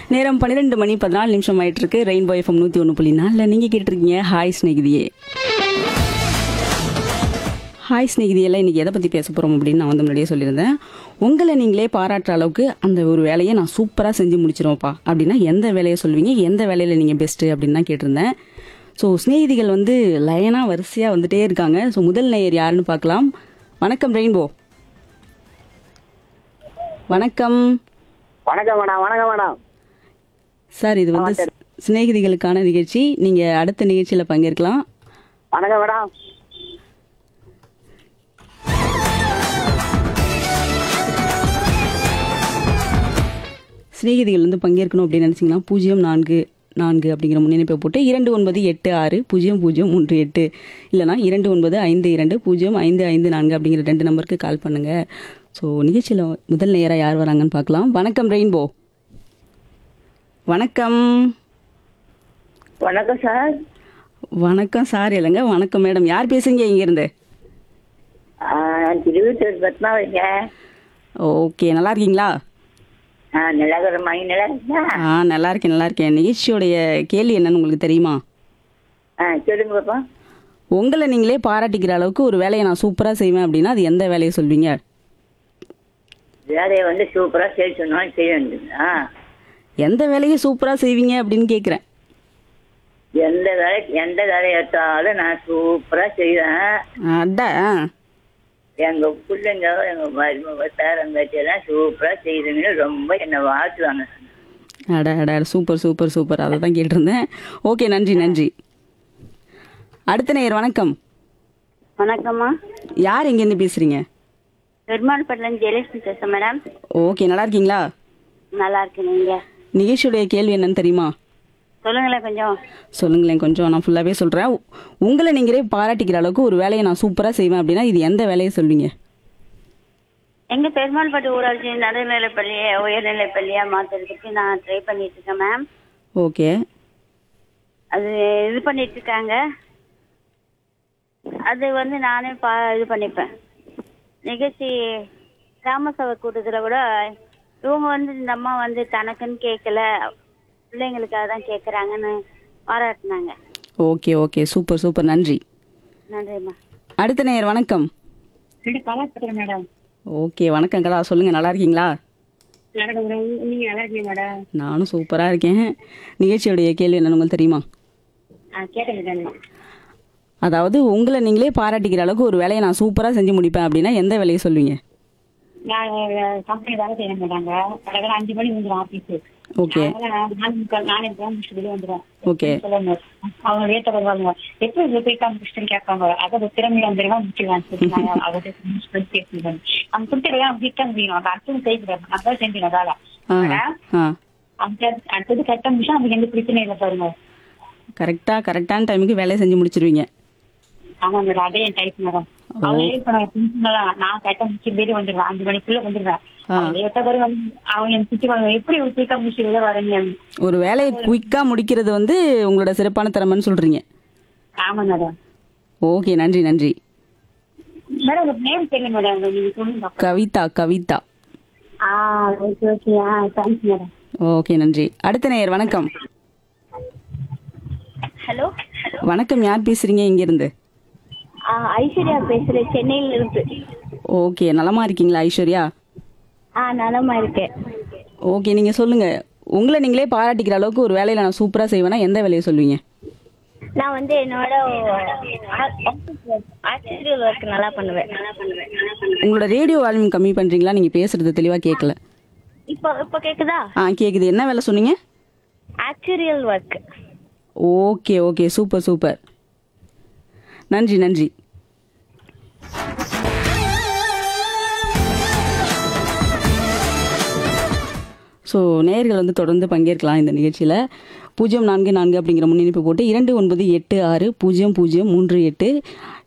நேரம் பன்னிரெண்டு மணி பதினாலு நிமிஷம் ஆயிட்டு இருக்கு ரெயின்போ எஃப்எம் நூற்றி ஒன்று புள்ளி நாலில் நீங்கள் கேட்டுருக்கீங்க ஹாய் ஸ்நேகிதியே ஹாய் ஸ்நேகிதியெல்லாம் இன்றைக்கி எதை பற்றி பேச போகிறோம் அப்படின்னு நான் வந்து முன்னாடியே சொல்லியிருந்தேன் உங்களை நீங்களே பாராட்டுற அளவுக்கு அந்த ஒரு வேலையை நான் சூப்பராக செஞ்சு முடிச்சிருவோம்ப்பா அப்படின்னா எந்த வேலையை சொல்வீங்க எந்த வேலையில் நீங்கள் பெஸ்ட்டு அப்படின்னு தான் கேட்டிருந்தேன் ஸோ ஸ்நேகிதிகள் வந்து லைனாக வரிசையாக வந்துட்டே இருக்காங்க ஸோ முதல் நேயர் யாருன்னு பார்க்கலாம் வணக்கம் ரெயின்போ வணக்கம் வணக்கம் மேடம் வணக்கம் மேடம் சார் இது வந்து ஸ்- சிநேகிதிகளுக்கான நிகழ்ச்சி நீங்கள் அடுத்த நிகழ்ச்சியில் பங்கேற்கலாம் வணக்கம் மேடம் சிநேகிதிகள் வந்து பங்கேற்கணும் அப்படின்னு நினச்சிங்கன்னா பூஜ்ஜியம் நான்கு நான்கு அப்படிங்கிற முன்னிணைப்பை போட்டு இரண்டு ஒன்பது எட்டு ஆறு பூஜ்ஜியம் பூஜ்ஜியம் மூன்று எட்டு இல்லைனா இரண்டு ஒன்பது ஐந்து இரண்டு பூஜ்ஜியம் ஐந்து ஐந்து நான்கு அப்படிங்கிற ரெண்டு நம்பருக்கு கால் பண்ணுங்க ஸோ நிகழ்ச்சியில் முதல் நேராக யார் வராங்கன்னு பார்க்கலாம் வணக்கம் ரெயின்போ வணக்கம் வணக்கம் சார் வணக்கம் சார் இல்லைங்க வணக்கம் மேடம் யார் பேசுறீங்க இங்கேருந்து நான் திருவிட்டூர் பத்மா இருக்கேன் ஓகே நல்லா இருக்கீங்களா ஆ நல்லா இருக்கிற மணி நல்லா இருக்கா ஆ நல்லா இருக்கேன் நல்லா இருக்கேன் நிகழ்ச்சியோடைய கேள்வி என்னன்னு உங்களுக்கு தெரியுமா ஆ சொல்லுங்க பாப்பா உங்களை நீங்களே பாராட்டிக்கிற அளவுக்கு ஒரு வேலையை நான் சூப்பராக செய்வேன் அப்படின்னா அது எந்த வேலையை சொல்வீங்க வேலையை வந்து சூப்பராக செய்ய சொன்னாலும் செய்ய வேண்டியது ஆ எந்த வேலையை சூப்பராக செய்வீங்க அப்படின்னு கேட்குறேன் எந்த வேலை எந்த வேலையை எடுத்தாலும் நான் சூப்பராக செய்வேன் அட ஆ. எங்கள் பிள்ளைங்க எங்கள் மருமக பேரங்காச்சி எல்லாம் சூப்பராக செய்யுதுன்னு ரொம்ப என்னை வாழ்த்துவாங்க அட அட அட, சூப்பர் சூப்பர் சூப்பர் அதை தான் கேட்டிருந்தேன் ஓகே நன்றி நன்றி அடுத்த நேயர் வணக்கம் வணக்கம்மா யார் எங்கேருந்து பேசுகிறீங்க பெருமாள்பட்டிலேருந்து ஜெயலட்சுமி பேசுகிறேன் மேடம் ஓகே நல்லா இருக்கீங்களா நல்லா இருக்கு நீங்க நிகழ்ச்சியுடைய கேள்வி என்னன்னு தெரியுமா சொல்லுங்களேன் கொஞ்சம் சொல்லுங்களேன் கொஞ்சம் நான் ஃபுல்லாகவே சொல்கிறேன் உங்களை நீங்களே பாராட்டிக்கிற அளவுக்கு ஒரு வேலையை நான் சூப்பராக செய்வேன் அப்படின்னா இது எந்த வேலையை சொல்வீங்க எங்க பெருமாள்பட்டு ஊராட்சி நடுநிலைப்பள்ளியை உயர்நிலைப்பள்ளியா மாத்துறதுக்கு நான் ட்ரை பண்ணிட்டு இருக்கேன் மேம் ஓகே அது இது பண்ணிட்டு இருக்காங்க அது வந்து நானே பா இது பண்ணிப்பேன் நிகழ்ச்சி கிராம சபை கூட்டத்தில் கூட இவங்க வந்து இந்த அம்மா வந்து தனக்குன்னு கேட்கல பிள்ளைங்களுக்காக தான் கேட்குறாங்கன்னு பாராட்டினாங்க ஓகே ஓகே சூப்பர் சூப்பர் நன்றி நன்றிம்மா அடுத்த நேயர் வணக்கம் கலாச்சாரம் மேடம் ஓகே வணக்கம் கலா சொல்லுங்க நல்லா இருக்கீங்களா நீங்க நல்லா இருக்கீங்க மேடம் நானும் சூப்பராக இருக்கேன் நிகழ்ச்சியுடைய கேள்வி என்னன்னு உங்களுக்கு தெரியுமா கேட்டேன் அதாவது உங்களை நீங்களே பாராட்டிக்கிற அளவுக்கு ஒரு வேலையை நான் சூப்பராக செஞ்சு முடிப்பேன் அப்படின்னா எந்த வேலையை சொல்வீங்க நான் கம்பெனி வேலை செய்யணும் மேடாங்க கடற்கரை அஞ்சு மணி வந்துடும் ஆபீஸ் ஓகே நானே போன் முடிச்சுட்டு வெளியே வந்துடும் ஓகே சொல்லுங்க அவங்க ரேட்டை வருவாங்க எப்படி இது போயிட்டு முடிச்சுட்டு கேட்பாங்க அதை திறமையில வந்துருவா முடிச்சுக்கலாம் அவர்கிட்ட பேசுவேன் அவங்க கொடுத்துருவா கிட்ட முடியும் அவங்க அடுத்தது செய்கிறாங்க நம்ம செஞ்சுங்க வேலை ஆ ஆ அந்த அடுத்தது கரெக்டா முடிச்சா அவங்க எந்த பிரச்சனை இல்லை பாருங்க கரெக்டாக கரெக்டான டைமுக்கு வேலையை செஞ்சு முடிச்சிருவீங்க ஆமா மேடம் அதே என் டைப் மேடம் அவங்க இப்ப நான் பிரின்சிபலா நான் கரெக்டா முடிச்சு வெளியே வந்துடுவேன் அஞ்சு மணிக்குள்ள வந்துடுவேன் அவங்க எட்ட பாருங்க அவங்க எனக்கு திட்டுவாங்க எப்படி ஒரு சீக்கிரம் முடிச்சு வெளியே வரீங்க ஒரு வேலையை குயிக்காக முடிக்கிறது வந்து உங்களோட சிறப்பான திறமைன்னு சொல்கிறீங்க ஆமா மேடம் ஓகே நன்றி நன்றி மேடம் உங்க நேம் தெரியும் மேடம் நீங்க சொல்லுங்க கவிதா கவிதா ஆ ஓகே ஓகே ஆ தேங்க்ஸ் மேடம் ஓகே நன்றி அடுத்த நேயர் வணக்கம் ஹலோ வணக்கம் யார் பேசுறீங்க இங்கேருந்து ஐஸ்வர்யா பேசுறேன் சென்னையில இருந்து ஓகே நலமா இருக்கீங்களா ஐஸ்வர்யா ஆ நலமா இருக்கேன் ஓகே நீங்கள் சொல்லுங்கள் உங்களை நீங்களே பாராட்டிக்கிற அளவுக்கு ஒரு வேலையில் நான் சூப்பராக செய்வேன்னா எந்த வேலையை சொல்வீங்க நான் வந்து என்னோட ஆசிரியர் ஒர்க் நல்லா பண்ணுவேன் நல்லா பண்ணுவேன் நல்லா பண்ணுவேன் உங்களோட ரேடியோ வால்யூம் கம்மி பண்ணுறீங்களா நீங்கள் பேசுறது தெளிவாக கேட்கல இப்போ இப்போ கேக்குதா ஆ கேட்குது என்ன வேலை சொன்னீங்க actuarial work okay okay super super நன்றி நன்றி ஸோ நேயர்கள் வந்து தொடர்ந்து பங்கேற்கலாம் இந்த நிகழ்ச்சியில் பூஜ்ஜியம் நான்கு நான்கு அப்படிங்கிற முன்னிணைப்பு போட்டு இரண்டு ஒன்பது எட்டு ஆறு பூஜ்ஜியம் பூஜ்ஜியம் மூன்று எட்டு